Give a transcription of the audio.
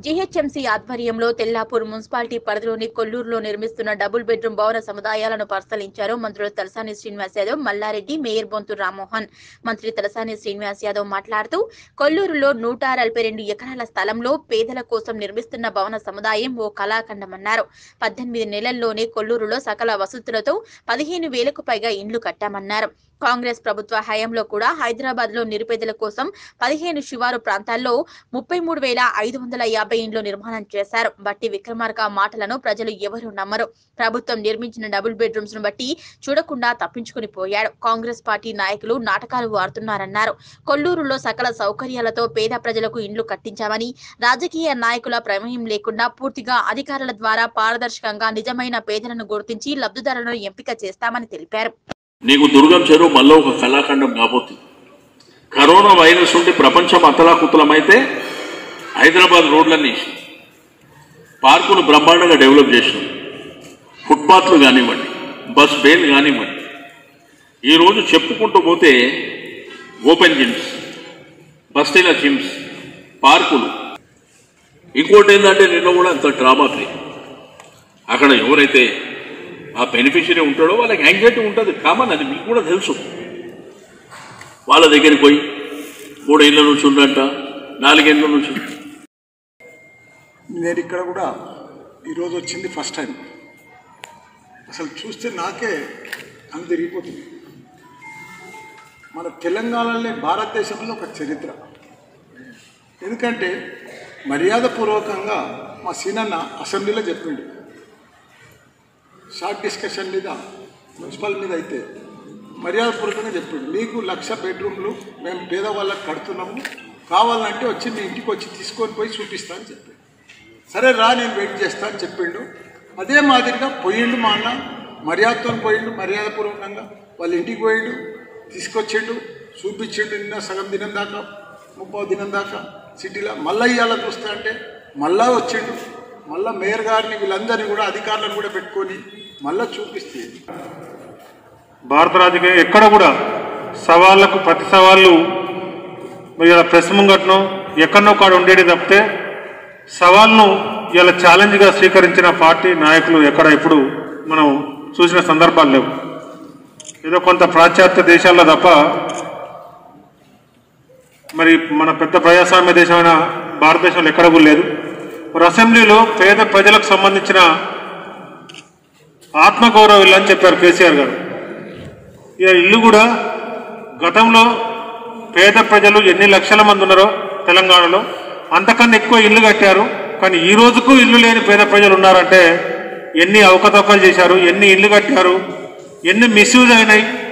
GHMC ఆధ్వర్యంలో Tellapur municipality పరిధిలోని కొల్లూరులో నిర్మిస్తున్న డబుల్ బెడ్రూమ్ భవన సముదాయాలను పరిశీలించారు మంత్రులు తలసాని శ్రీనివాస్ యాదవ్ మల్లారెడ్డి మేయర్ బొంతు రామ్మోహన్ మంత్రి తలసాని శ్రీనివాస్ యాదవ్ మాట్లాడుతూ కొల్లూరులో నూట నలభై రెండు ఎకరాల స్థలంలో పేదల కోసం నిర్మిస్తున్న భవన సముదాయం ఓ కళాఖండమన్నారు పద్దెనిమిది నెలల్లోనే కొల్లూరులో సకల వసతులతో పదిహేను వేలకు పైగా ఇండ్లు కట్టామన్నారు కాంగ్రెస్ ప్రభుత్వ హయాంలో కూడా హైదరాబాద్ లో నిరుపేదల కోసం పదిహేను శివారు ప్రాంతాల్లో ముప్పై మూడు వేల ఐదు వందల యాభై ఇండ్లు నిర్మాణం చేశారు బట్టి విక్రమార్క మాటలను ప్రజలు ఎవరూ నమ్మరు ప్రభుత్వం నిర్మించిన డబుల్ బెడ్రూమ్స్ ను బట్టి చూడకుండా తప్పించుకుని పోయాడు కాంగ్రెస్ పార్టీ నాయకులు నాటకాలు ఆడుతున్నారన్నారు కొల్లూరులో సకల సౌకర్యాలతో పేద ప్రజలకు ఇండ్లు కట్టించామని రాజకీయ నాయకుల ప్రమేయం లేకుండా పూర్తిగా అధికారుల ద్వారా పారదర్శకంగా నిజమైన పేదలను గుర్తించి లబ్ధిదారులను ఎంపిక చేస్తామని తెలిపారు నీకు దుర్గం చెరువు మళ్ళీ ఒక కళాఖండం కాబోతుంది కరోనా వైరస్ ఉండి ప్రపంచం అతలాకుతలమైతే హైదరాబాద్ రోడ్లన్నీ వేసినాం. పార్కులు బ్రహ్మాండంగా డెవలప్ చేసినాం ఫుట్పాత్లు కానివ్వండి బస్ బేలు కానివ్వండి ఈరోజు చెప్పుకుంటూ పోతే ఓపెన్ జిమ్స్ బస్తీల జిమ్స్ పార్కులు ఇంకోటి ఏంటంటే నిన్న కూడా అంత డ్రామా ప్లే అక్కడ ఎవరైతే ఆ బెనిఫిషియరీ ఉంటాడో వాళ్ళకి యాంగ్జైటీ ఉంటుంది కామన్ అది మీకు కూడా తెలుసు వాళ్ళ దగ్గరికి పోయి మూడేళ్ల నుంచి ఉందంట నాలుగేళ్ల నుంచి నేను ఇక్కడ కూడా ఈరోజు వచ్చింది ఫస్ట్ టైం అసలు చూస్తే నాకే అంత తిరిగిపోతుంది మన తెలంగాణలోనే భారతదేశంలో ఒక చరిత్ర ఎందుకంటే మర్యాదపూర్వకంగా మా సీనన్న అసెంబ్లీలో చెప్పిండు షార్ట్ డిస్కషన్ మీద మున్సిపల్ మీద అయితే మర్యాదపూర్వకంగా చెప్పిండు మీకు లక్ష బెడ్రూమ్లు మేము పేదవాళ్ళకి కడుతున్నాము కావాలంటే వచ్చి మీ ఇంటికి వచ్చి తీసుకొని పోయి చూపిస్తా అని చెప్పిండు సరే రా నేను వెయిట్ చేస్తా అని చెప్పిండు అదే మాదిరిగా పోయిండు మా అన్న మర్యాదతో పోయిండు మర్యాదపూర్వకంగా వాళ్ళ ఇంటికి పోయిండు తీసుకొచ్చిండు చూపించిండు నిన్న సగం దినం దాకా ముప్పై దినం దాకా సిటీలో మళ్ళీ ఇవాళ చూస్తా అంటే మళ్ళా వచ్చిండు మళ్ళా మేయర్ గారిని వీళ్ళందరినీ కూడా అధికారులను కూడా పెట్టుకొని మళ్ళా చూపిస్తే భారత రాజకీయం ఎక్కడ కూడా సవాళ్లకు ప్రతి సవాళ్ళు మరి ఇలా ప్రెస్ ముంగట్నో ఎక్కడనో కాడ ఉండేది తప్పితే సవాల్ను ఇలా ఛాలెంజ్గా స్వీకరించిన పార్టీ నాయకులు ఎక్కడ ఎప్పుడు మనం చూసిన సందర్భాలు లేవు ఏదో కొంత పాశ్చాత్య దేశాల్లో తప్ప మరి మన పెద్ద ప్రజాస్వామ్య దేశమైన భారతదేశంలో ఎక్కడ కూడా లేదు మరి అసెంబ్లీలో పేద ప్రజలకు సంబంధించిన ఆత్మగౌరవ ఇల్లు అని చెప్పారు కేసీఆర్ గారు ఇక ఇల్లు కూడా గతంలో పేద ప్రజలు ఎన్ని లక్షల మంది ఉన్నారో తెలంగాణలో అంతకన్నా ఎక్కువ ఇల్లు కట్టారు కానీ ఈ రోజుకు ఇల్లు లేని పేద ప్రజలు ఉన్నారంటే ఎన్ని అవకతవకలు చేశారు ఎన్ని ఇల్లు కట్టారు ఎన్ని మిస్యూజ్ అయినాయి